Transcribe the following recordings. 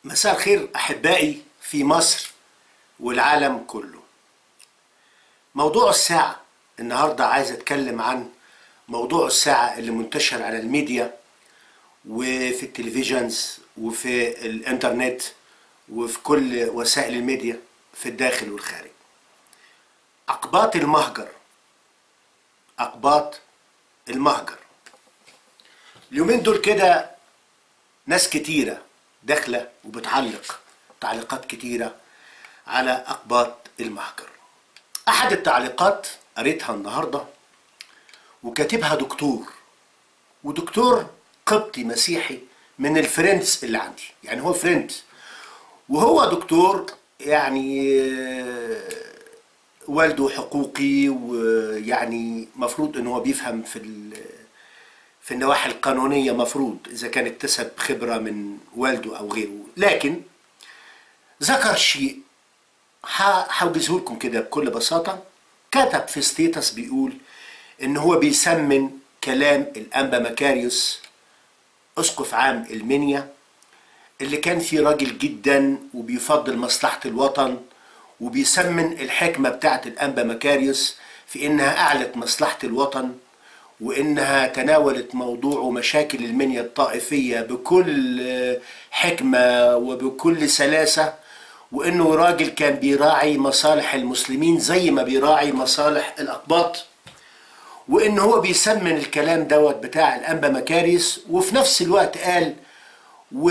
مساء الخير احبائي في مصر والعالم كله موضوع الساعه النهارده عايز اتكلم عن موضوع الساعه اللي منتشر على الميديا وفي التلفزيونز وفي الانترنت وفي كل وسائل الميديا في الداخل والخارج اقباط المهجر اقباط المهجر اليومين دول كده ناس كتيره داخله وبتعلق تعليقات كتيره على اقباط المهجر احد التعليقات قريتها النهارده وكاتبها دكتور ودكتور قبطي مسيحي من الفريندز اللي عندي يعني هو فريند وهو دكتور يعني آه، والده حقوقي ويعني مفروض ان هو بيفهم في ال- في النواحي القانونيه مفروض اذا كان اكتسب خبره من والده او غيره لكن ذكر شيء هوجزه لكم كده بكل بساطه كتب في ستيتس بيقول ان هو بيسمن كلام الانبا مكاريوس اسقف عام المنيا اللي كان فيه راجل جدا وبيفضل مصلحه الوطن وبيسمن الحكمه بتاعت الانبا مكاريوس في انها اعلت مصلحه الوطن وانها تناولت موضوع ومشاكل المنيا الطائفيه بكل آه، حكمه وبكل سلاسه وانه راجل كان بيراعي مصالح المسلمين زي ما بيراعي مصالح الاقباط وان هو بيسمن الكلام دوت بتاع الانبا مكاريس وفي نفس الوقت قال و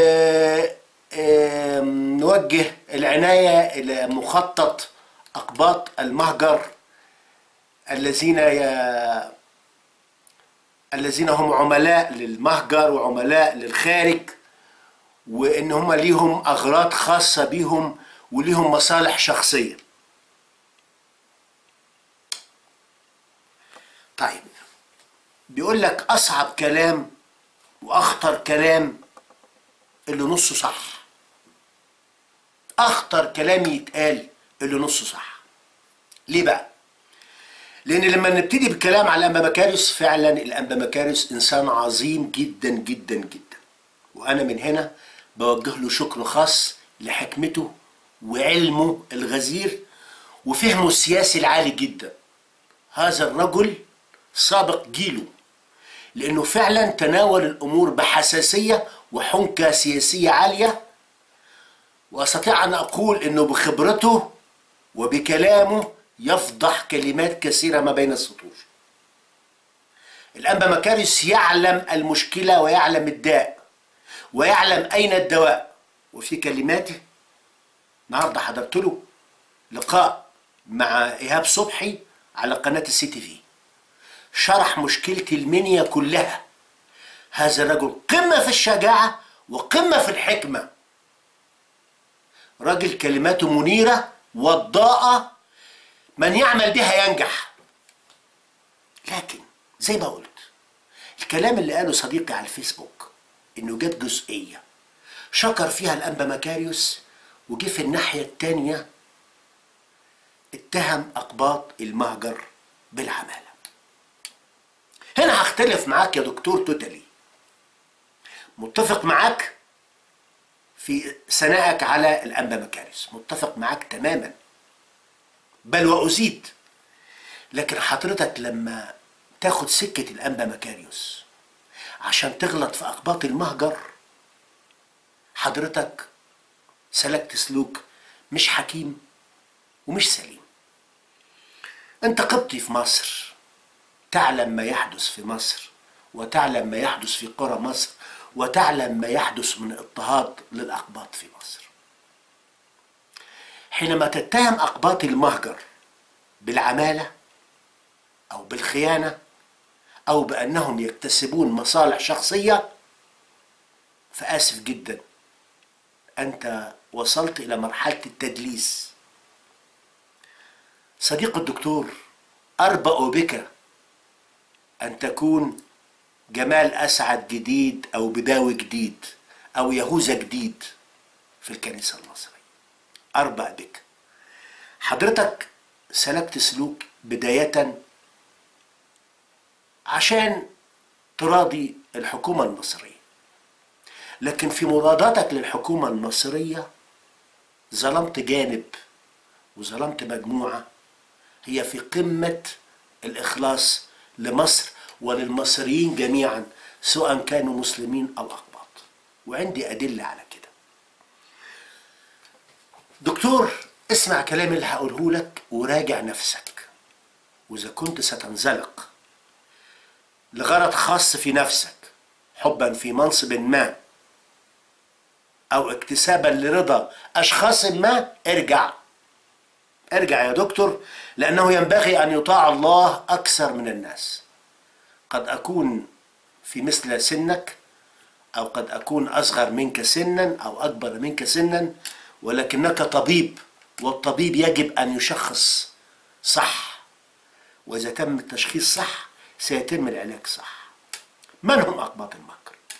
آم، نوجه العنايه الى مخطط اقباط المهجر الذين ي... الذين هم عملاء للمهجر وعملاء للخارج وان هم ليهم اغراض خاصه بيهم وليهم مصالح شخصيه طيب بيقول لك اصعب كلام واخطر كلام اللي نصه صح اخطر كلام يتقال اللي نصه صح ليه بقى لان لما نبتدي بالكلام على الانبا مكاريوس فعلا الانبا مكاريوس انسان عظيم جدا جدا جدا وانا من هنا بوجه له شكر خاص لحكمته وعلمه الغزير وفهمه السياسي العالي جدا هذا الرجل سابق جيله لانه فعلا تناول الامور بحساسيه وحنكه سياسيه عاليه واستطيع ان اقول انه بخبرته وبكلامه يفضح كلمات كثيره ما بين السطور الانبا مكاريس يعلم المشكله ويعلم الداء ويعلم اين الدواء وفي كلماته النهارده حضرت له لقاء مع ايهاب صبحي على قناه السي تي في شرح مشكله المنيا كلها هذا الرجل قمه في الشجاعه وقمه في الحكمه راجل كلماته منيره وضاءه من يعمل بها ينجح لكن زي ما قلت الكلام اللي قاله صديقي على الفيسبوك انه جت جزئيه شكر فيها الانبا مكاريوس وجه في الناحيه التانيه اتهم اقباط المهجر بالعماله هنا هختلف معاك يا دكتور توتالي متفق معاك في ثنائك على الانبا مكاريوس متفق معاك تماما بل وازيد لكن حضرتك لما تاخد سكه الانبا مكاريوس عشان تغلط في اقباط المهجر حضرتك سلكت سلوك مش حكيم ومش سليم انت قبطي في مصر تعلم ما يحدث في مصر وتعلم ما يحدث في قرى مصر وتعلم ما يحدث من اضطهاد للاقباط في مصر حينما تتهم اقباط المهجر بالعماله او بالخيانه او بانهم يكتسبون مصالح شخصيه فاسف جدا انت وصلت الى مرحله التدليس صديق الدكتور اربأ بك ان تكون جمال اسعد جديد او بداوي جديد او يهوذا جديد في الكنيسه المصريه اربأ بك حضرتك سلكت سلوك بدايه عشان تراضي الحكومه المصريه لكن في مراداتك للحكومة المصرية ظلمت جانب وظلمت مجموعة هي في قمة الإخلاص لمصر وللمصريين جميعا سواء كانوا مسلمين أو أقباط وعندي أدلة على كده دكتور اسمع كلام اللي هقوله لك وراجع نفسك وإذا كنت ستنزلق لغرض خاص في نفسك حبا في منصب ما أو اكتسابا لرضا أشخاص ما ارجع ارجع يا دكتور لأنه ينبغي أن يطاع الله أكثر من الناس قد أكون في مثل سنك أو قد أكون أصغر منك سنا أو أكبر منك سنا ولكنك طبيب والطبيب يجب أن يشخص صح وإذا تم التشخيص صح سيتم العلاج صح من هم أقباط المهجر؟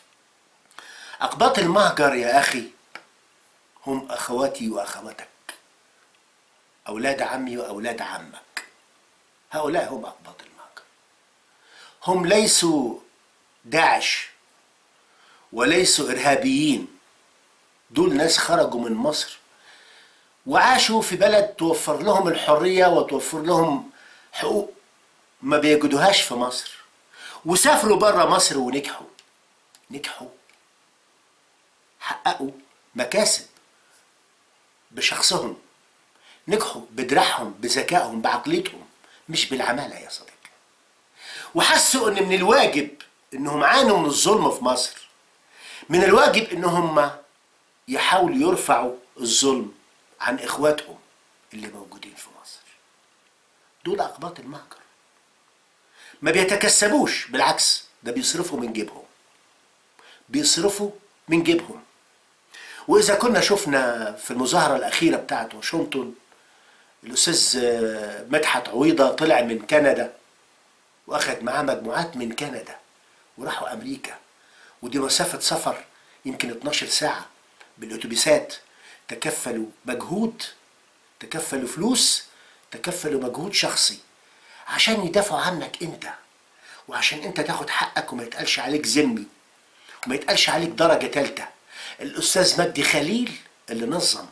أقباط المهجر يا أخي هم أخواتي وأخواتك أولاد عمي وأولاد عمك هؤلاء هم أقباط المهجر هم ليسوا داعش وليسوا إرهابيين دول ناس خرجوا من مصر وعاشوا في بلد توفر لهم الحرية وتوفر لهم حقوق ما بيجدوهاش في مصر وسافروا بره مصر ونجحوا نجحوا حققوا مكاسب بشخصهم نجحوا بدراعهم بذكائهم بعقليتهم مش بالعمالة يا صديقي وحسوا ان من الواجب انهم عانوا من الظلم في مصر من الواجب انهم يحاولوا يرفعوا الظلم عن اخواتهم اللي موجودين في مصر دول اقباط المهجر ما بيتكسبوش بالعكس ده بيصرفوا من جيبهم بيصرفوا من جيبهم واذا كنا شفنا في المظاهره الاخيره بتاعت واشنطن الاستاذ مدحت عويضه طلع من كندا واخد معاه مجموعات من كندا وراحوا امريكا ودي مسافه سفر يمكن 12 ساعه بالاتوبيسات تكفلوا مجهود تكفلوا فلوس تكفلوا مجهود شخصي عشان يدافعوا عنك انت وعشان انت تاخد حقك وما يتقالش عليك ذمي وما يتقالش عليك درجه ثالثه الاستاذ مجدي خليل اللي نظم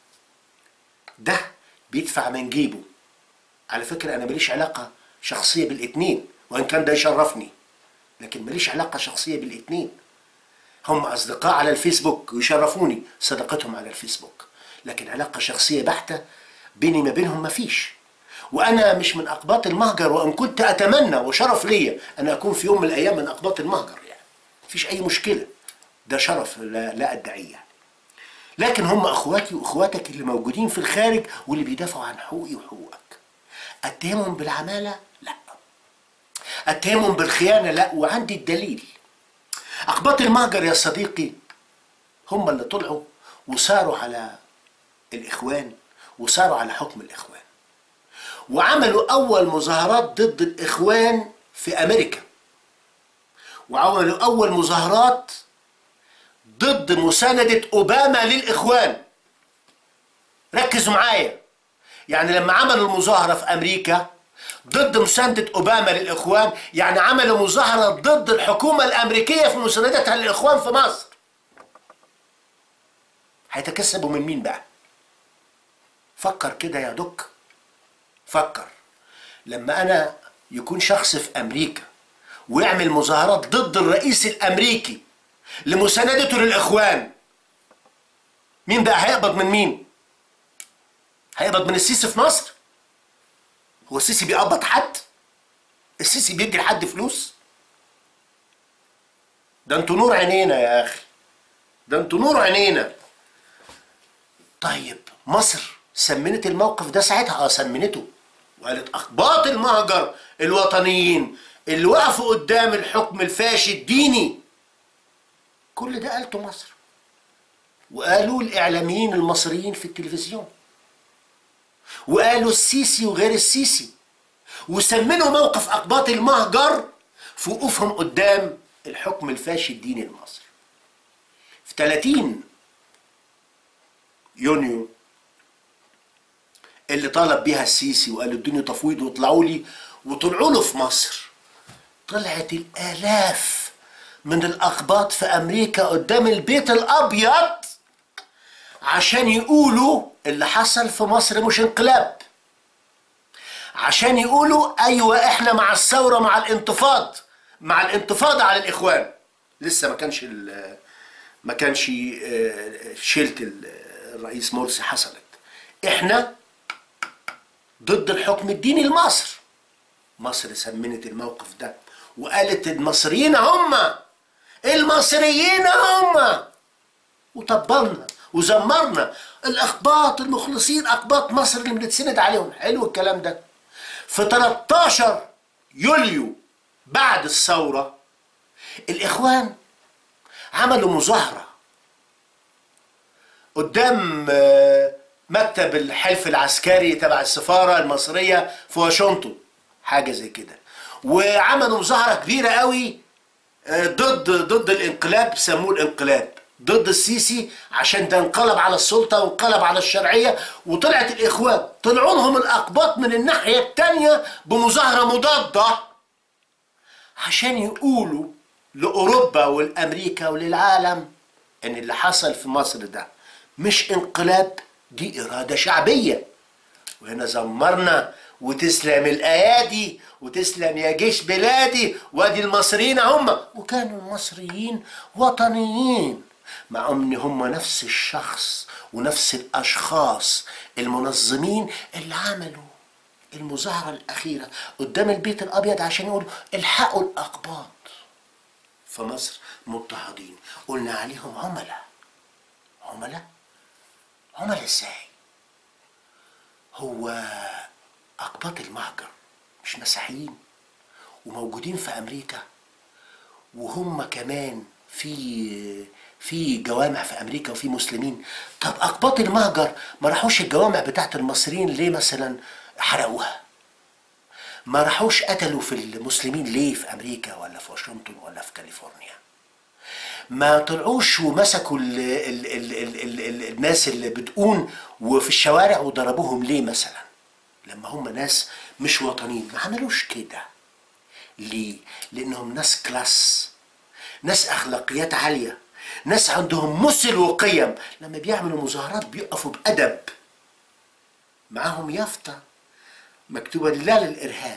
ده بيدفع من جيبه على فكره انا ماليش علاقه شخصيه بالاتنين وان كان ده يشرفني لكن ماليش علاقه شخصيه بالاتنين هم اصدقاء على الفيسبوك ويشرفوني صداقتهم على الفيسبوك لكن علاقه شخصيه بحته بيني ما بينهم مفيش وانا مش من اقباط المهجر وان كنت اتمنى وشرف ليا ان اكون في يوم من الايام من اقباط المهجر يعني مفيش اي مشكله ده شرف لا, لا ادعيه يعني. لكن هم اخواتي واخواتك اللي موجودين في الخارج واللي بيدافعوا عن حقوقي وحقوقك اتهمهم بالعماله لا اتهمهم بالخيانه لا وعندي الدليل اقباط المهجر يا صديقي هم اللي طلعوا وساروا على الاخوان وساروا على حكم الاخوان وعملوا اول مظاهرات ضد الاخوان في امريكا وعملوا اول مظاهرات ضد مساندة اوباما للاخوان ركزوا معايا يعني لما عملوا المظاهرة في امريكا ضد مساندة اوباما للاخوان يعني عملوا مظاهرة ضد الحكومة الامريكية في مساندتها للاخوان في مصر هيتكسبوا من مين بقى فكر كده يا دك فكر لما انا يكون شخص في امريكا ويعمل مظاهرات ضد الرئيس الامريكي لمساندته للاخوان مين بقى هيقبض من مين هيقبض من السيسي في مصر هو السيسي بيقبض حد السيسي بيدي لحد فلوس ده انتوا نور عينينا يا اخي ده انتوا نور عينينا طيب مصر سمنت الموقف ده ساعتها اه سمنته وقالت اخباط المهجر الوطنيين اللي وقفوا قدام الحكم الفاشي الديني كل ده قالته مصر وقالوا الاعلاميين المصريين في التلفزيون وقالوا السيسي وغير السيسي وسمنوا موقف اقباط المهجر في وقوفهم قدام الحكم الفاشي الديني المصري في 30 يونيو اللي طالب بيها السيسي وقال ادوني تفويض واطلعوا لي وطلعوا له في مصر طلعت الالاف من الأقباط في أمريكا قدام البيت الأبيض عشان يقولوا اللي حصل في مصر مش انقلاب عشان يقولوا أيوة إحنا مع الثورة مع الانتفاض مع الانتفاضة على الإخوان لسه ما كانش ال- ما كانش آه، شيلة ال- الرئيس مرسي حصلت إحنا ضد الحكم الديني لمصر مصر سمنت الموقف ده وقالت المصريين هم المصريين هم وطبلنا وزمرنا الاقباط المخلصين اقباط مصر اللي بنتسند عليهم حلو الكلام ده في 13 يوليو بعد الثوره الاخوان عملوا مظاهره قدام آه، مكتب الحلف العسكري تبع السفاره المصريه في واشنطن حاجه زي كده وعملوا مظاهره كبيره قوي آه، ضد ضد الانقلاب سموه الانقلاب ضد السيسي عشان ده انقلب على السلطه وانقلب على الشرعيه وطلعت الاخوان طلعوا لهم الاقباط من الناحيه الثانيه بمظاهره مضاده عشان يقولوا لاوروبا والامريكا وللعالم ان اللي حصل في مصر ده مش انقلاب دي اراده شعبيه وهنا زمرنا وتسلم الايادي وتسلم يا جيش بلادي وادي المصريين هم وكانوا المصريين وطنيين مع ان هم نفس الشخص ونفس الاشخاص المنظمين اللي عملوا المظاهره الاخيره قدام البيت الابيض عشان يقولوا الحقوا الاقباط في مصر مضطهدين قلنا عليهم عملاء عملاء عملاء ازاي هو أقباط المهجر مش مسيحيين وموجودين في أمريكا وهم كمان في في جوامع في أمريكا وفي مسلمين طب أقباط المهجر ما راحوش الجوامع بتاعت المصريين ليه مثلا حرقوها ما راحوش قتلوا في المسلمين ليه في أمريكا ولا في واشنطن ولا في كاليفورنيا ما طلعوش ومسكوا ال ال ال ال ال ال الناس اللي بتقون وفي الشوارع وضربوهم ليه مثلا لما هم ناس مش وطنيين ما عملوش كده ليه لانهم ناس كلاس ناس اخلاقيات عاليه ناس عندهم مثل وقيم لما بيعملوا مظاهرات بيقفوا بادب معاهم يافطه مكتوبه لا للارهاب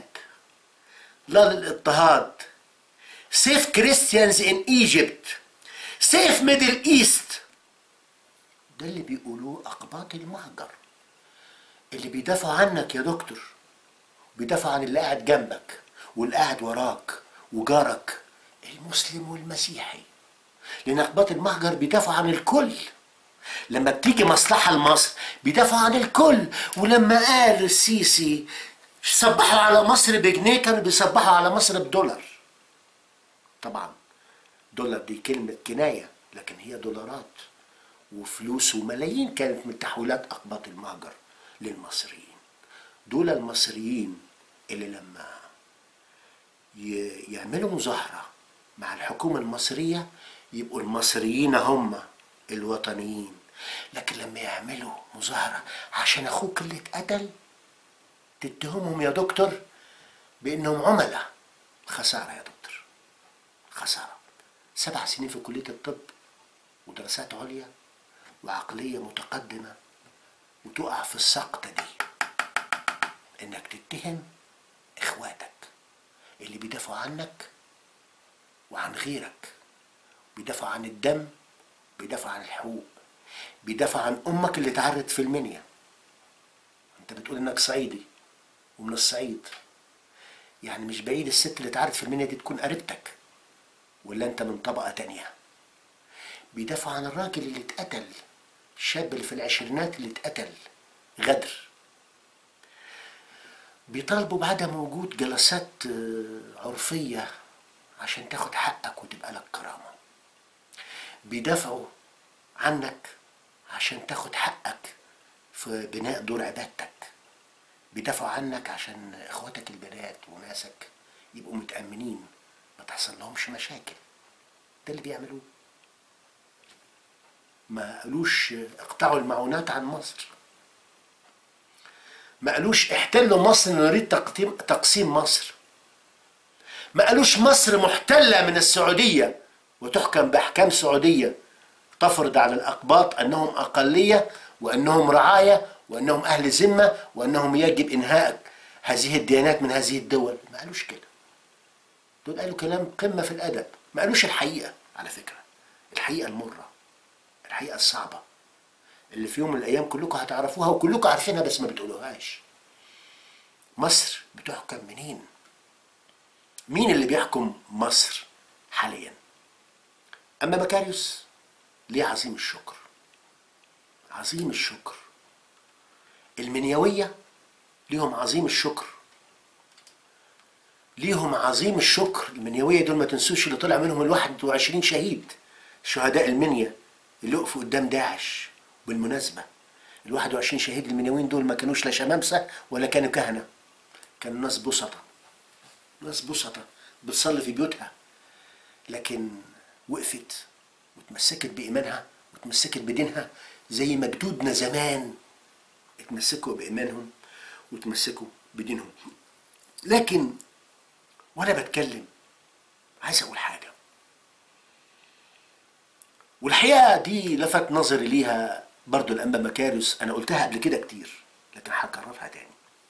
لا للاضطهاد سيف كريستيانز ان ايجيبت سيف ميدل ايست ده اللي بيقولوه اقباط المهجر اللي بيدافعوا عنك يا دكتور بيدافعوا عن اللي قاعد جنبك واللي قاعد وراك وجارك المسلم والمسيحي لان اقباط المهجر بيدافعوا عن الكل لما بتيجي مصلحة لمصر بيدافعوا عن الكل ولما قال السيسي صبحوا على مصر بجنيه كانوا بيصبحوا على مصر بدولار طبعا دولار دي كلمة كناية لكن هي دولارات وفلوس وملايين كانت من تحويلات أقباط المهجر للمصريين دول المصريين اللي لما ي- يعملوا مظاهرة مع الحكومة المصرية يبقوا المصريين هم الوطنيين لكن لما يعملوا مظاهرة عشان أخوك اللي اتقتل تتهمهم يا دكتور بأنهم عملاء خسارة يا دكتور خسارة سبع سنين في كلية الطب ودراسات عليا وعقلية متقدمة وتقع في السقطة دي انك تتهم اخواتك اللي بيدافعوا عنك وعن غيرك بيدافعوا عن الدم بيدافعوا عن الحقوق بيدافعوا عن امك اللي اتعرت في المنيا انت بتقول انك صعيدي ومن الصعيد يعني مش بعيد الست اللي اتعرت في المنيا دي تكون قريبتك ولا انت من طبقة تانية بيدافعوا عن الراجل اللي اتقتل الشاب اللي في العشرينات اللي اتقتل غدر بيطالبوا بعدم وجود جلسات آه، عرفية عشان تاخد حقك وتبقى لك كرامة بيدافعوا عنك عشان تاخد حقك في بناء دور عبادتك بيدافعوا عنك عشان اخواتك البنات وناسك يبقوا متأمنين ما تحصل لهمش مشاكل ده اللي بيعملوه ما قالوش اقطعوا المعونات عن مصر ما قالوش احتلوا مصر نريد تقسيم تقسيم مصر ما قالوش مصر محتلة من السعودية وتحكم بأحكام سعودية تفرض على الأقباط أنهم أقلية وأنهم رعاية وأنهم أهل ذمة وأنهم يجب إنهاء هذه الديانات من هذه الدول ما قالوش كده دول قالوا كلام قمة في الأدب ما قالوش الحقيقة على فكرة الحقيقة المرة الحقيقة الصعبة اللي في يوم من الأيام كلكم هتعرفوها وكلكم عارفينها بس ما بتقولوهاش مصر بتحكم منين مين اللي بيحكم مصر حاليا أما مكاريوس ليه عظيم الشكر عظيم الشكر المنيوية ليهم عظيم الشكر ليهم عظيم الشكر المنيوية دول ما تنسوش اللي طلع منهم ال 21 شهيد شهداء المنيا اللي وقفوا قدام داعش بالمناسبة ال 21 شهيد المنيويين دول ما كانوش لا شمامسة ولا كانوا كهنة كانوا ناس بسطة ناس بسطة بتصلي في بيوتها لكن وقفت وتمسكت بإيمانها وتمسكت بدينها زي ما جدودنا زمان اتمسكوا بإيمانهم وتمسكوا بدينهم لكن وأنا بتكلم عايز أقول حاجة والحقيقة دي لفت نظري ليها برضو الأنبا مكاريوس أنا قلتها قبل كده كتير لكن هكررها تاني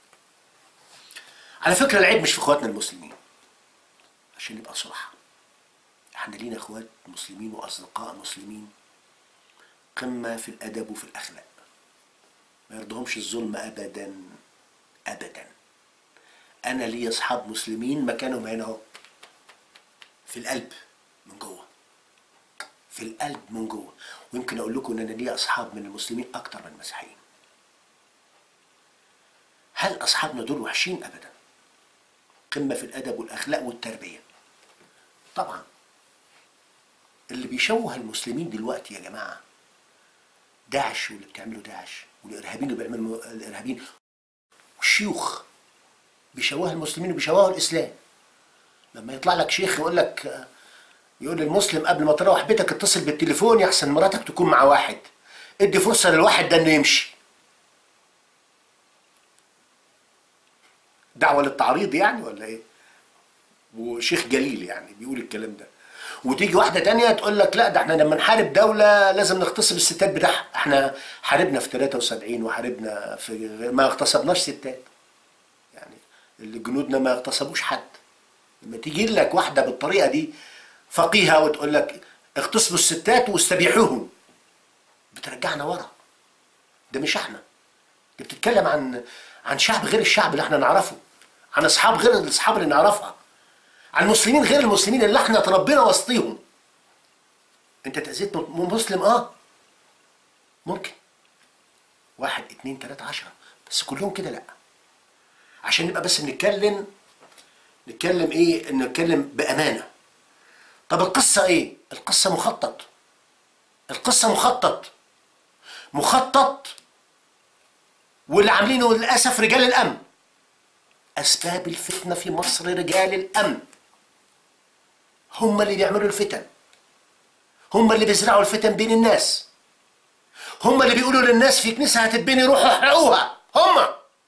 على فكرة العيب مش في إخواتنا المسلمين عشان نبقى صراحة احنا لينا اخوات مسلمين واصدقاء مسلمين قمة في الادب وفي الاخلاق ما يرضهمش الظلم ابدا ابدا انا لي اصحاب مسلمين مكانهم هنا اهو في القلب من جوه في القلب من جوه ويمكن اقول لكم ان انا لي اصحاب من المسلمين اكتر من المسيحيين هل اصحابنا دول وحشين ابدا قمة في الادب والاخلاق والتربية طبعا اللي بيشوه المسلمين دلوقتي يا جماعه داعش واللي بتعمله داعش والارهابيين اللي بيعملوا الارهابيين والشيوخ بيشوهوا المسلمين وبيشوهوا الاسلام لما يطلع لك شيخ يقول لك يقول للمسلم قبل ما تروح بيتك اتصل بالتليفون يحسن مراتك تكون مع واحد ادي فرصه للواحد ده انه يمشي دعوه للتعريض يعني ولا ايه وشيخ جليل يعني بيقول الكلام ده وتيجي واحده تانية تقول لك لا ده احنا لما نحارب دوله لازم نغتصب الستات بتاعها احنا حاربنا في 73 وحاربنا في ما اغتصبناش ستات يعني اللي جنودنا ما اغتصبوش حد لما تيجي لك واحده بالطريقه دي فقيهه وتقول لك اغتصبوا الستات واستبيحوهم بترجعنا ورا ده مش احنا دي بتتكلم عن عن شعب غير الشعب اللي احنا نعرفه عن اصحاب غير الاصحاب اللي نعرفها عن مسلمين غير المسلمين اللي احنا تربينا وسطيهم انت تأذيت مسلم اه ممكن واحد اتنين تلاتة عشرة بس كلهم كده لا عشان نبقى بس بنتكلم نتكلم ايه نتكلم بأمانة طب القصة ايه القصة مخطط القصة مخطط مخطط واللي عاملينه للأسف رجال الأمن أسباب الفتنة في مصر رجال الأمن هم اللي بيعملوا الفتن هم اللي بيزرعوا الفتن بين الناس هم اللي بيقولوا للناس في كنيسة هتتبني روحوا احرقوها هم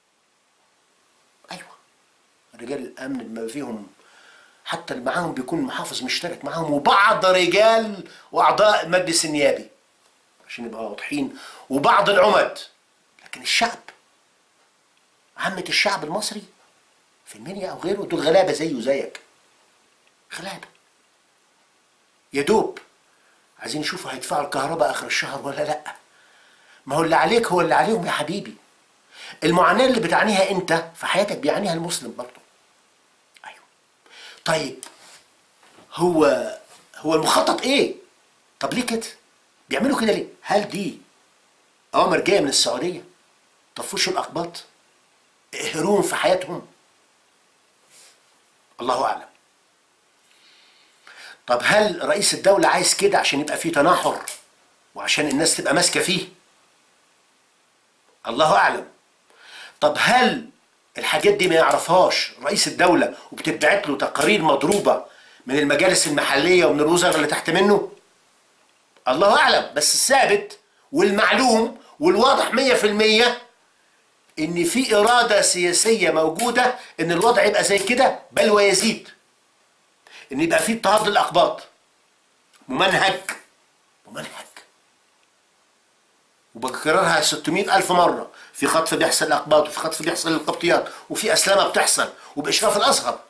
أيوة رجال الأمن بما فيهم حتى اللي معاهم بيكون محافظ مشترك معاهم وبعض رجال وأعضاء المجلس النيابي عشان نبقى واضحين وبعض العمد لكن الشعب عامة الشعب المصري في المنيا او غيره دول غلابه زيه وزيك غلابه يا دوب عايزين يشوفوا هيدفعوا الكهرباء اخر الشهر ولا لا ما هو اللي عليك هو اللي عليهم يا حبيبي المعاناه اللي بتعانيها انت في حياتك بيعانيها المسلم برضه ايوه طيب هو هو المخطط ايه طب ليه كده بيعملوا كده ليه هل دي اوامر جايه من السعوديه طفشوا الاقباط اهروهم في حياتهم الله اعلم طب هل رئيس الدولة عايز كده عشان يبقى فيه تناحر وعشان الناس تبقى ماسكة فيه الله أعلم طب هل الحاجات دي ما يعرفهاش رئيس الدولة وبتبعت له تقارير مضروبة من المجالس المحلية ومن الوزراء اللي تحت منه الله أعلم بس الثابت والمعلوم والواضح مية في المية ان في إرادة سياسية موجودة ان الوضع يبقى زي كده بل ويزيد ان يبقى في اضطهاد للاقباط ممنهج ممنهج وبكررها 600 ألف مرة في خطف بيحصل الأقباط وفي خطف بيحصل للقبطيات وفي أسلامة بتحصل وبإشراف الأزهر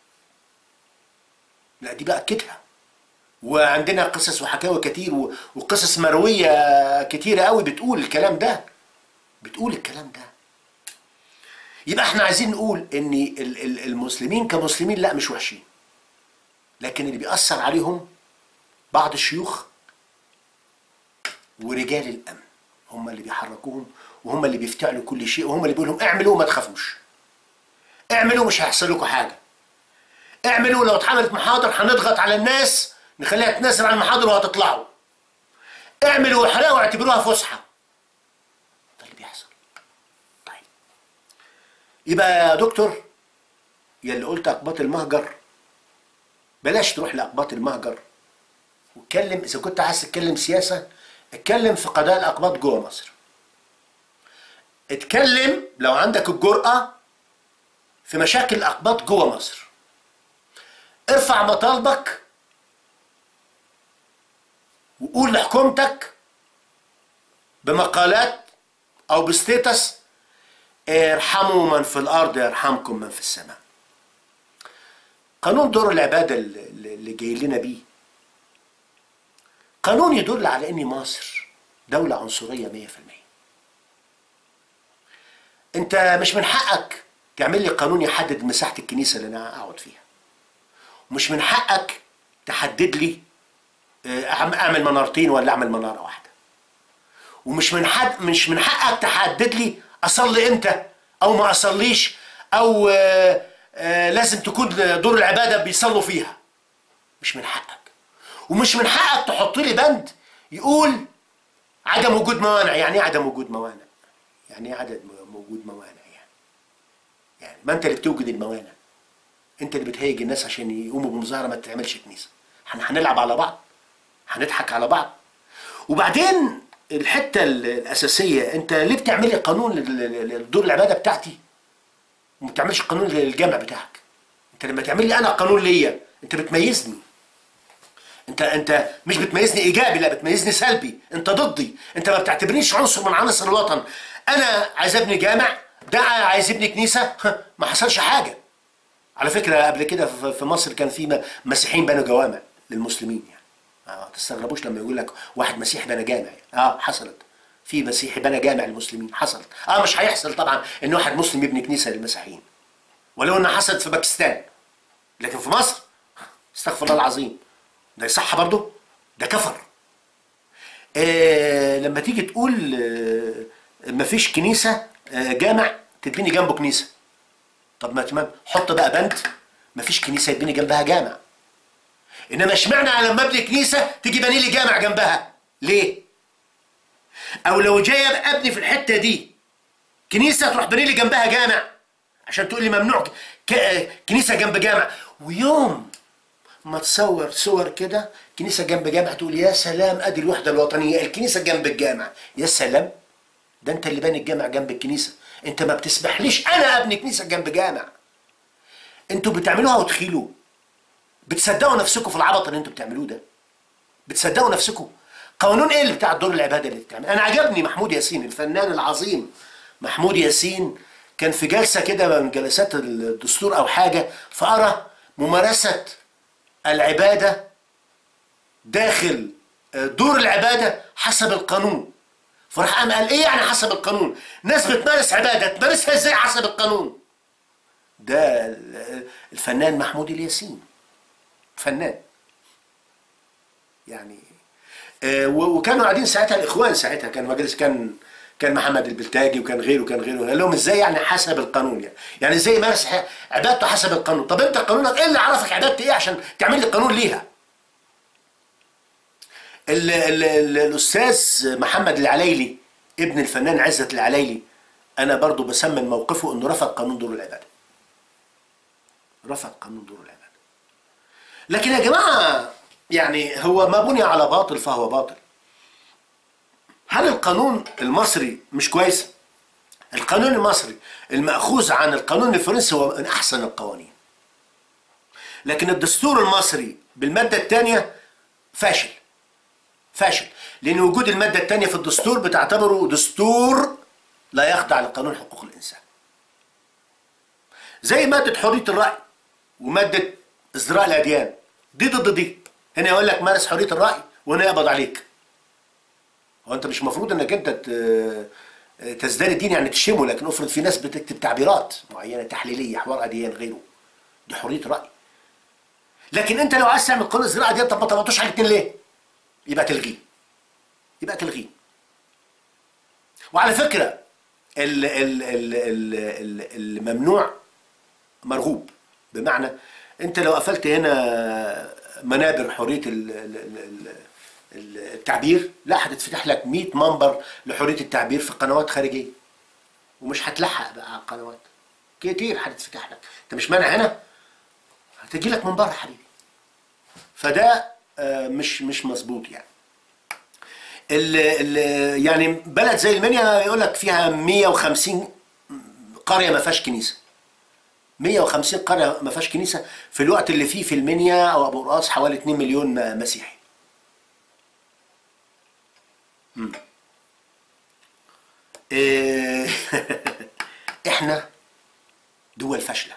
لا دي بأكدها وعندنا قصص وحكاوي كتير و- وقصص مروية كتيرة قوي بتقول الكلام ده بتقول الكلام ده يبقى احنا عايزين نقول ان ال- ال- المسلمين كمسلمين لا مش وحشين لكن اللي بيأثر عليهم بعض الشيوخ ورجال الامن هم اللي بيحركوهم وهم اللي بيفتعلوا كل شيء وهم اللي بيقولوا لهم اعملوا وما تخافوش اعملوا مش هيحصل لكم حاجه اعملوا لو اتعملت محاضر هنضغط على الناس نخليها تنزل على المحاضر وهتطلعوا اعملوا واحرقوا واعتبروها فسحه ده اللي بيحصل طيب يبقى يا دكتور يا اللي قلت اقباط المهجر بلاش تروح لاقباط المهجر واتكلم اذا كنت عايز تتكلم سياسه اتكلم في قضايا الاقباط جوه مصر اتكلم لو عندك الجرأة في مشاكل الاقباط جوه مصر ارفع مطالبك وقول لحكومتك بمقالات او بستيتس ارحموا من في الارض يرحمكم من في السماء قانون دور العباده اللي اللي جاي لنا بيه قانون يدل على ان مصر دولة عنصرية 100% انت مش من حقك تعمل لي قانون يحدد مساحة الكنيسة اللي انا اقعد فيها ومش من حقك تحدد لي آه، أعم- اعمل منارتين ولا اعمل منارة واحدة ومش من حد مش من حقك تحدد لي اصلي امتى او ما اصليش او آه، آه، لازم تكون دور العبادة بيصلوا فيها مش من حقك ومش من حقك تحط لي بند يقول عدم وجود موانع يعني ايه عدم وجود موانع يعني ايه عدد م- وجود موانع يعني يعني ما انت اللي بتوجد الموانع انت اللي بتهيج الناس عشان يقوموا بمظاهره ما تعملش كنيسه هن- هنلعب على بعض هنضحك على بعض وبعدين الحته ال- الاساسيه انت ليه بتعمل لي قانون لل- لل- لدور العباده بتاعتي وما بتعملش قانون للجامع بتاعك انت لما تعمل لي انا قانون ليا انت بتميزني انت انت مش بتميزني ايجابي لا بتميزني سلبي انت ضدي انت ما بتعتبرنيش عنصر من عناصر الوطن انا عايز ابني جامع ده عايز يبني كنيسه ما حصلش حاجه على فكره قبل كده في في مصر كان في م- مسيحيين بنوا جوامع للمسلمين يعني ما تستغربوش لما يقول لك واحد مسيحي بنى جامع اه حصلت في مسيحي بنى جامع للمسلمين حصلت اه مش هيحصل طبعا ان واحد مسلم يبني كنيسه للمسيحيين ولو انها حصلت في باكستان لكن في مصر استغفر الله العظيم ده يصح برضه ده كفر آه لما تيجي تقول آه مفيش كنيسة آه جامع تتبني جنبه كنيسة طب ما تمام حط بقى بند مفيش كنيسة يتبني جنبها جامع انما اشمعنى على لما ابني كنيسة تيجي بني لي جامع جنبها ليه او لو جاي ابني في الحتة دي كنيسة تروح بني لي جنبها جامع عشان تقول لي ممنوع ك- ك- كنيسة جنب جامع ويوم ما تصور صور كده كنيسة جنب جامع تقول يا سلام ادي الوحدة الوطنية الكنيسة جنب الجامع يا سلام ده انت اللي باني الجامع جنب الكنيسة انت ما بتسمحليش انا ابني كنيسة جنب جامع انتوا بتعملوها وتخيلوا بتصدقوا نفسكم في العبط اللي انتوا بتعملوه ده بتصدقوا نفسكم قانون ايه اللي بتاع دور العباده اللي بتعمل انا عجبني محمود ياسين الفنان العظيم محمود ياسين كان في جلسه كده من جلسات الدستور او حاجه فارى ممارسه العباده داخل دور العباده حسب القانون فراح قام قال ايه يعني حسب القانون ناس بتمارس عباده تمارسها ازاي حسب القانون ده الفنان محمود الياسين فنان يعني آه، و- وكانوا قاعدين ساعتها الاخوان ساعتها كان مجلس كان كان محمد البلتاجي وكان غيره وكان غيره قال لهم ازاي يعني حسب القانون يعني يعني ازاي يمارس ح- عبادته حسب القانون طب انت قانونك ايه اللي عرفك عبادتي ايه عشان تعمل لي قانون ليها ال ال ال الاستاذ محمد العليلي ابن الفنان عزت العليلي انا برضو بسمن موقفه انه رفض قانون دور العباده رفض قانون دور العباده لكن يا جماعه يعني هو ما بني على باطل فهو باطل هل القانون المصري مش كويس القانون المصري المأخوذ عن القانون الفرنسي هو من أحسن القوانين لكن الدستور المصري بالمادة الثانية فاشل فاشل لان وجود الماده الثانيه في الدستور بتعتبره دستور لا يخضع لقانون حقوق الانسان زي ماده حريه الراي وماده ازدراء الاديان دي ضد دي هنا يقول لك مارس حريه الراي وهنا يقبض عليك هو انت مش المفروض انك انت ت- تزداد الدين يعني تشتمه لكن افرض في ناس بتكتب تعبيرات معينه تحليليه حوار اديان غيره دي حريه راي لكن انت لو عايز تعمل قانون ازدراء اديان طب ما طبقتوش على الاثنين ليه؟ يبقى تلغيه يبقى تلغيه وعلى فكره ال- ال- ال- ال- ال- الممنوع مرغوب بمعنى انت لو قفلت هنا منابر حريه ال- ال- ال- ال- ال- التعبير لا هتتفتح لك 100 منبر لحريه التعبير في قنوات خارجيه ومش هتلحق بقى على القنوات كتير هتتفتح لك انت مش مانع هنا هتجي لك من بره حبيبي فده آه، مش مش مظبوط يعني ال ال يعني بلد زي المنيا يقول لك فيها 150 قريه ما فيهاش كنيسه 150 قريه ما فيهاش كنيسه في الوقت اللي فيه في المنيا او ابو قراص حوالي 2 مليون مسيحي مم. إيه، احنا دول فاشله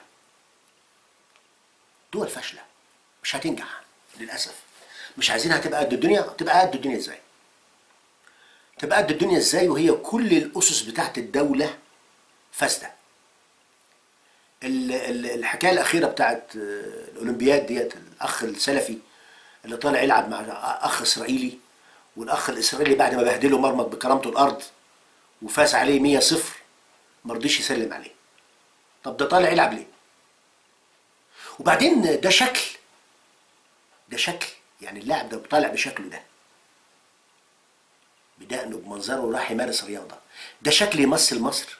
دول فاشله مش هتنجح للاسف مش عايزينها تبقى قد الدنيا تبقى قد الدنيا ازاي تبقى قد الدنيا ازاي وهي كل الاسس بتاعت الدوله فاسده ال- ال- الحكايه الاخيره بتاعت آه، الاولمبياد ديت الاخ السلفي اللي طالع يلعب مع اخ اسرائيلي والاخ الاسرائيلي بعد ما بهدله مرمط بكرامته الارض وفاز عليه 100 صفر ما رضيش يسلم عليه طب ده طالع يلعب ليه وبعدين ده شكل ده شكل يعني اللاعب ده طالع بشكله ده بدقنه بمنظره راح يمارس رياضه ده شكل يمثل مصر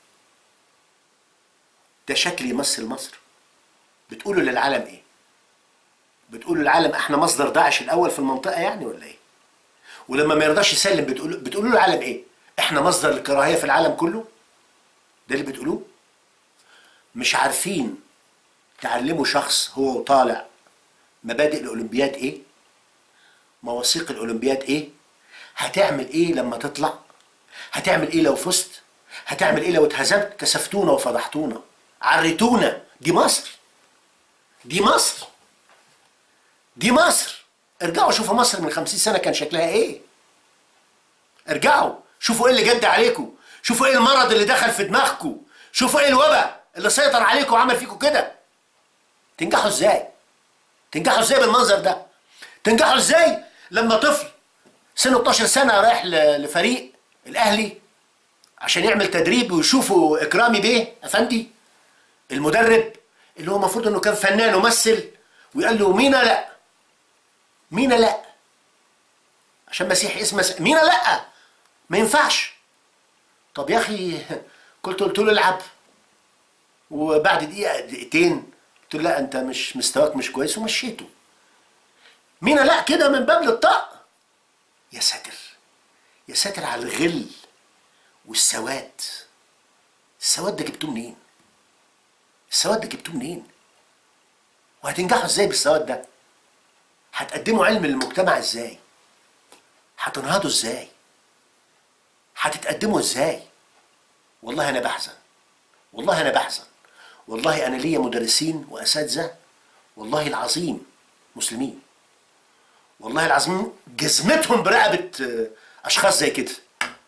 ده شكل يمثل مصر بتقولوا للعالم ايه بتقولوا للعالم احنا مصدر داعش الاول في المنطقه يعني ولا ايه ولما ما يرضاش يسلم بتقولوا بتقولوا للعالم ايه احنا مصدر الكراهيه في العالم كله ده اللي بتقولوه مش عارفين تعلموا شخص هو طالع مبادئ الاولمبياد ايه مواثيق الاولمبياد ايه هتعمل ايه لما تطلع هتعمل ايه لو فزت هتعمل ايه لو اتهزمت كسفتونا وفضحتونا عريتونا دي مصر دي مصر دي مصر ارجعوا شوفوا مصر من خمسين سنة كان شكلها ايه ارجعوا شوفوا ايه اللي جد عليكم شوفوا ايه المرض اللي دخل في دماغكم شوفوا ايه الوباء اللي سيطر عليكم وعمل فيكم كده تنجحوا ازاي تنجحوا ازاي بالمنظر ده تنجحوا ازاي لما طفل سنه 12 سنة رايح ل- لفريق الاهلي عشان يعمل تدريب ويشوفوا اكرامي بيه افندي المدرب اللي هو المفروض انه كان فنان وممثل ويقال له مينا لا مينا لا عشان مسيحي اسمه س... مينا لا ما ينفعش طب يا اخي كنت قلت له العب وبعد دقيقه دقيقتين قلت له لا انت مش مستواك مش كويس ومشيته مينا لا كده من باب للطاق يا ساتر يا ساتر على الغل والسواد السواد ده جبتوه منين السواد ده جبتوه منين وهتنجحوا ازاي بالسواد ده هتقدموا علم للمجتمع ازاي هتنهضوا ازاي هتتقدموا ازاي والله انا بحزن والله انا بحزن والله انا ليا مدرسين واساتذه والله العظيم مسلمين والله العظيم جزمتهم برقبه آه، اشخاص زي كده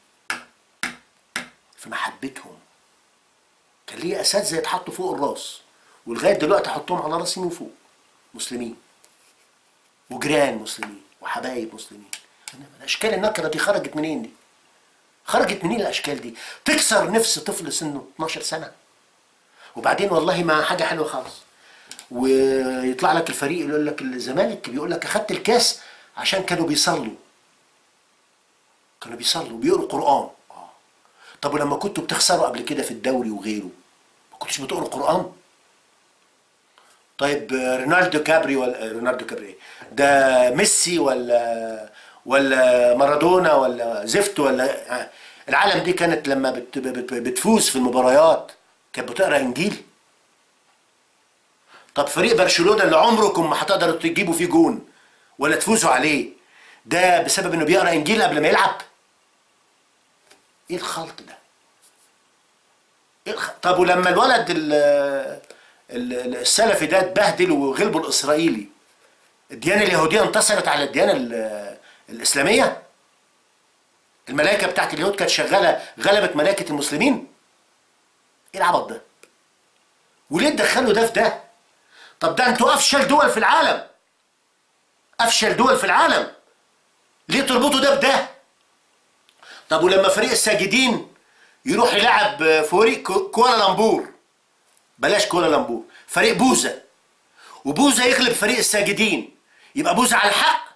في محبتهم كان ليا اساتذه يتحطوا فوق الراس ولغايه دلوقتي احطهم على راسي من فوق مسلمين وجيران مسلمين وحبايب مسلمين انما الاشكال النكره دي خرجت منين دي؟ خرجت منين الاشكال دي؟ تكسر نفس طفل سنه 12 سنه وبعدين والله ما حاجه حلوه خالص ويطلع لك الفريق يقول لك الزمالك بيقول لك اخدت الكاس عشان كانوا بيصلوا كانوا بيصلوا بيقروا قران اه طب ولما كنتوا بتخسروا قبل كده في الدوري وغيره ما كنتوش بتقروا قران طيب آه، رونالدو كابري ولا آه، رونالدو كابري إيه؟ ده ميسي ولا ولا مارادونا ولا زفت ولا آه، العالم دي كانت لما بت بت بتفوز في المباريات كانت بتقرا انجيل طب فريق برشلونه اللي عمركم ما هتقدروا تجيبوا فيه جون ولا تفوزوا عليه ده بسبب انه بيقرا انجيل قبل ما يلعب ايه الخلط ده إيه الخ... طب ولما الولد ال... ال- السلفي ده اتبهدل وغلبه الاسرائيلي الديانه اليهوديه انتصرت على الديانه ال- الاسلاميه الملائكه بتاعت اليهود كانت شغاله غلبت ملائكه المسلمين ايه العبط ده وليه تدخلوا ده في ده طب ده انتوا افشل دول في العالم افشل دول في العالم ليه تربطوا ده بده طب ولما فريق الساجدين يروح يلعب فريق كو- كوالالمبور بلاش كوالالمبور فريق بوزة وبوزة يغلب فريق الساجدين يبقى بوزة على الحق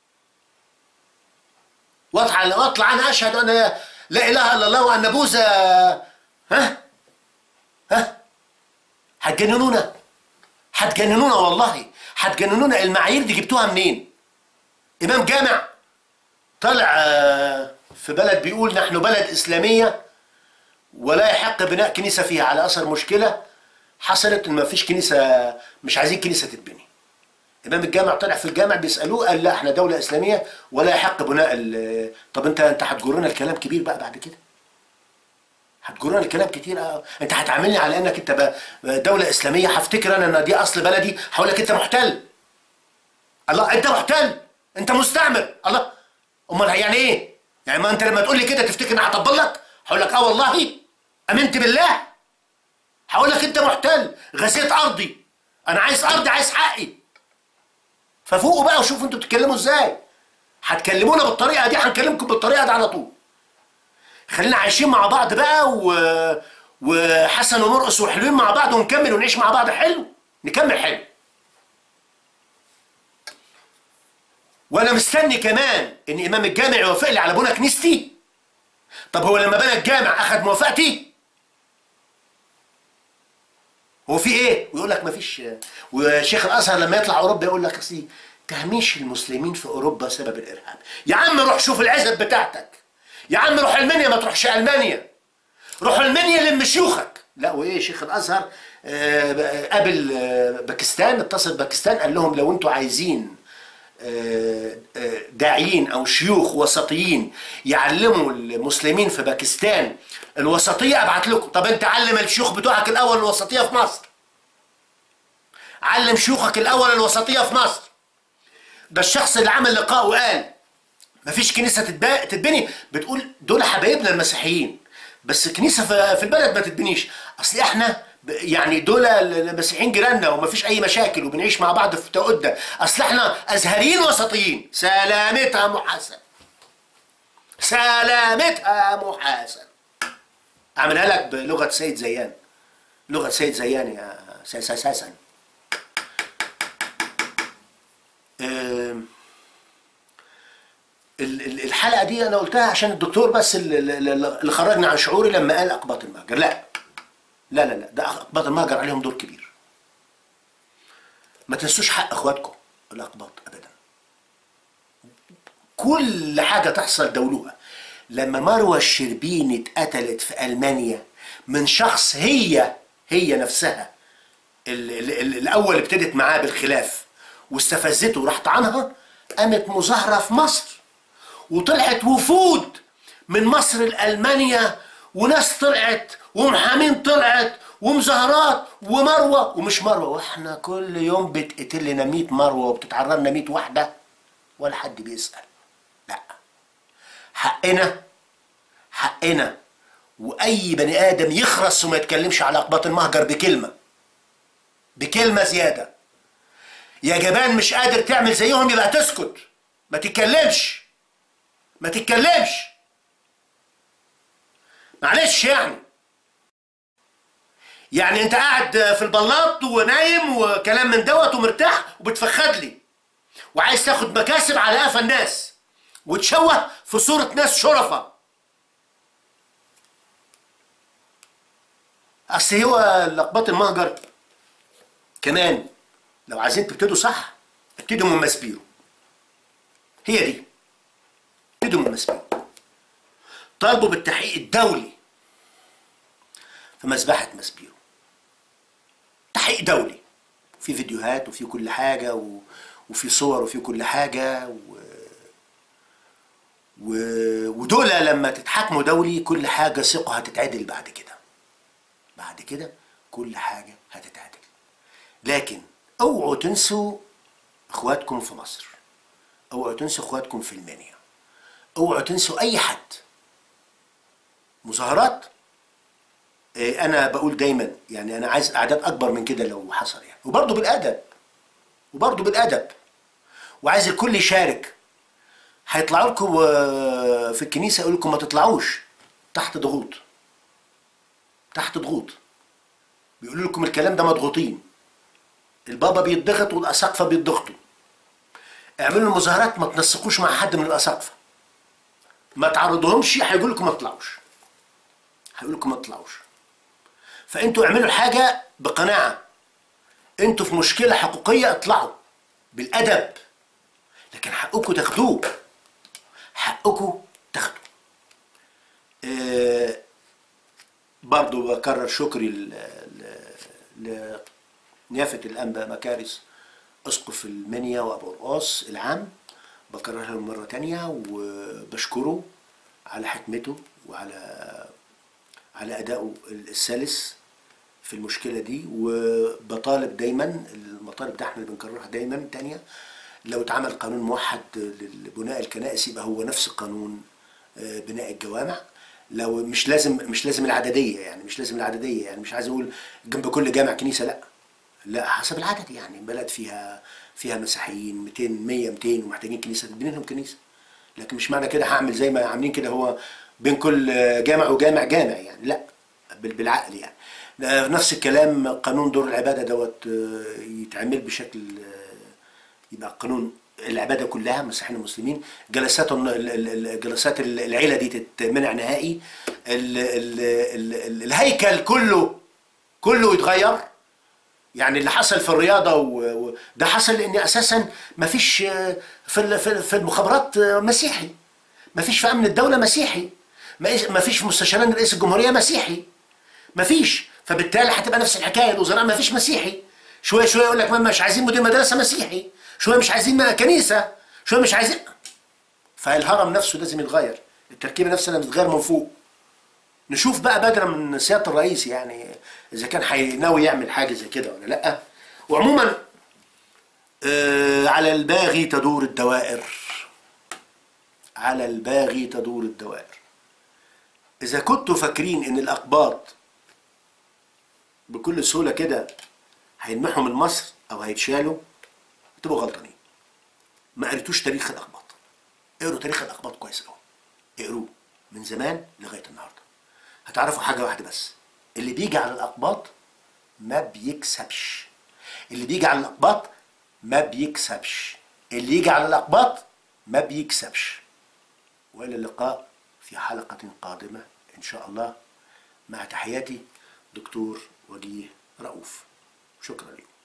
واطلع واطلع انا اشهد ان لا اله الا الله وان بوزة ها ها هتجننونا هتجننونا والله هتجننونا المعايير دي جبتوها منين امام جامع طلع آه، في بلد بيقول نحن بلد اسلاميه ولا يحق بناء كنيسه فيها على اثر مشكله حصلت ان ما فيش كنيسه مش عايزين كنيسه تتبني امام الجامع طلع في الجامع بيسالوه قال لا احنا دوله اسلاميه ولا يحق بناء ال- طب انت انت هتجرنا الكلام كبير بقى بعد كده هتجرنا الكلام كتير اه انت هتعاملني على انك انت ب- دوله اسلاميه هفتكر انا ان دي اصل بلدي هقول لك انت محتل الله انت محتل انت مستعمر الله امال يعني ايه يعني ما انت لما تقول لي كده تفتكر اني هطبل لك هقول لك اه والله امنت بالله هقول لك انت محتل غزيت ارضي انا عايز ارضي عايز حقي ففوقوا بقى وشوفوا انتوا بتتكلموا ازاي هتكلمونا بالطريقه دي هنكلمكم بالطريقه دي على طول خلينا عايشين مع بعض بقى و... وحسن ومرقص وحلوين مع بعض ونكمل ونعيش مع بعض حلو نكمل حلو وانا مستني كمان ان امام الجامع يوافق لي على بنى كنيستي طب هو لما بنى الجامع اخذ موافقتي هو في ايه ويقول لك مفيش وشيخ الازهر لما يطلع اوروبا يقول لك اصل تهميش المسلمين في اوروبا سبب الارهاب يا عم روح شوف العزب بتاعتك يا عم روح المنيا ما تروحش المانيا روح المنيا لم شيوخك لا وايه شيخ الازهر آه، قابل آه، باكستان اتصل باكستان قال لهم لو انتوا عايزين آه، آه، داعيين او شيوخ وسطيين يعلموا المسلمين في باكستان الوسطيه ابعت لكم طب انت علم الشيوخ بتوعك الاول الوسطيه في مصر علم شيوخك الاول الوسطيه في مصر ده الشخص اللي عمل لقاء وقال مفيش كنيسه تتبا- تتبني بتقول دول حبايبنا المسيحيين بس كنيسه في في البلد ما تتبنيش اصل احنا ب- يعني دول المسيحيين جيراننا ومفيش اي مشاكل وبنعيش مع بعض في تؤدة اصل احنا ازهريين وسطيين سلامتها محسن سلامتها محسن اعملها لك بلغه سيد زيان لغه سيد زيان يا ساسا أم ال- ال- الحلقه دي انا قلتها عشان الدكتور بس اللي, اللي خرجني عن شعوري لما قال اقباط المهجر لا لا لا لا ده اقباط المهجر عليهم دور كبير ما تنسوش حق اخواتكم الاقباط ابدا كل حاجه تحصل دولوها لما مروه الشربيني اتقتلت في المانيا من شخص هي هي نفسها ال- ال- ال- الاول اللي ابتدت معاه بالخلاف واستفزته وراحت عنها قامت مظاهره في مصر وطلعت وفود من مصر لألمانيا وناس طلعت ومحامين طلعت ومظاهرات ومروة ومش مروة واحنا كل يوم بتقتل لنا 100 مروة وبتتعرض لنا 100 واحدة ولا حد بيسأل لا حقنا حقنا واي بني ادم يخرس وما يتكلمش على اقباط المهجر بكلمه بكلمه زياده يا جبان مش قادر تعمل زيهم يبقى تسكت ما تتكلمش ما تتكلمش معلش يعني يعني انت قاعد في البلاط ونايم وكلام من دوت ومرتاح وبتفخد لي وعايز تاخد مكاسب على قفا الناس وتشوه في صورة ناس شرفة اصل هو لقبات المهجر كمان لو عايزين تبتدوا صح ابتدوا من مسبيرو هي دي ابتدوا من مسبيرو طالبوا بالتحقيق الدولي في مذبحة مسبيرو تحقيق دولي في فيديوهات وفي كل حاجة و... وفي صور وفي كل حاجة و... و... ودول لما تتحاكموا دولي كل حاجة ثقة هتتعدل بعد كده بعد كده كل حاجة هتتعدل لكن اوعوا تنسوا اخواتكم في مصر اوعوا تنسوا اخواتكم في المنيا اوعوا تنسوا اي حد مظاهرات إيه، انا بقول دايما يعني انا عايز اعداد اكبر من كده لو حصل يعني وبرضه بالادب وبرضه بالادب وعايز الكل يشارك هيطلعوا لكم آه، في الكنيسه يقول لكم ما تطلعوش تحت ضغوط تحت ضغوط بيقولوا لكم الكلام ده مضغوطين البابا بيتضغط والاساقفه بيتضغطوا اعملوا المظاهرات ما تنسقوش مع حد من الاساقفه ما تعرضوهمش هيقول لكم ما تطلعوش هيقول لكم ما تطلعوش فانتوا اعملوا الحاجه بقناعه انتوا في مشكله حقوقيه اطلعوا بالادب لكن حقكم تاخدوه حقكم تاخدوا آه برضو بكرر شكري ل- ل- لنيافة الأنبا مكارس أسقف المنيا وأبو القاص العام بكررها له مرة تانية وبشكره على حكمته وعلى على أدائه السلس في المشكلة دي وبطالب دايما المطالب ده احنا اللي بنكررها دايما تانية لو اتعمل قانون موحد لبناء الكنائس يبقى هو نفس قانون آه، بناء الجوامع لو مش لازم مش لازم العددية يعني مش لازم العددية يعني مش عايز اقول جنب كل جامع كنيسة لا لا حسب العدد يعني بلد فيها فيها مسيحيين 200 100 200 ومحتاجين كنيسة تبني لهم كنيسة لكن مش معنى كده هعمل زي ما عاملين كده هو بين كل جامع وجامع جامع يعني لا بال- بالعقل يعني آه، نفس الكلام قانون دور العباده دوت آه، يتعمل بشكل آه، يبقى قانون العباده كلها مسيحيين ومسلمين جلسات الن- ال- ال- ال- جلسات ال- العيله دي تتمنع نهائي ال- ال- ال- ال- الهيكل كله كله يتغير يعني اللي حصل في الرياضه و- و- ده حصل لان اساسا ما فيش آه، في ال- في في المخابرات آه، مسيحي ما فيش في امن الدوله مسيحي ما فيش في مستشارين رئيس الجمهوريه مسيحي ما فيش فبالتالي هتبقى نفس الحكايه الوزراء ما فيش مسيحي شويه شويه يقول لك ما مش عايزين مدير مدرسه مسيحي شويه مش عايزين كنيسه شويه مش عايزين فالهرم نفسه لازم يتغير التركيبه نفسها لازم تتغير من فوق نشوف بقى بدرا من سياده الرئيس يعني اذا كان حي- ناوي يعمل حاجه زي كده ولا لا وعموما آه على الباغي تدور الدوائر على الباغي تدور الدوائر إذا كنتوا فاكرين إن الأقباط بكل سهولة كده هينمحوا من مصر أو هيتشالوا تبقوا غلطانين ما قريتوش تاريخ الأقباط اقروا تاريخ الأقباط كويس أوي اقروه من زمان لغاية النهاردة هتعرفوا حاجة واحدة بس اللي بيجي على الأقباط ما بيكسبش اللي بيجي على الأقباط ما بيكسبش اللي يجي على الأقباط ما بيكسبش والى اللقاء في حلقة قادمة إن شاء الله مع تحياتي دكتور وجيه رؤوف شكرا لكم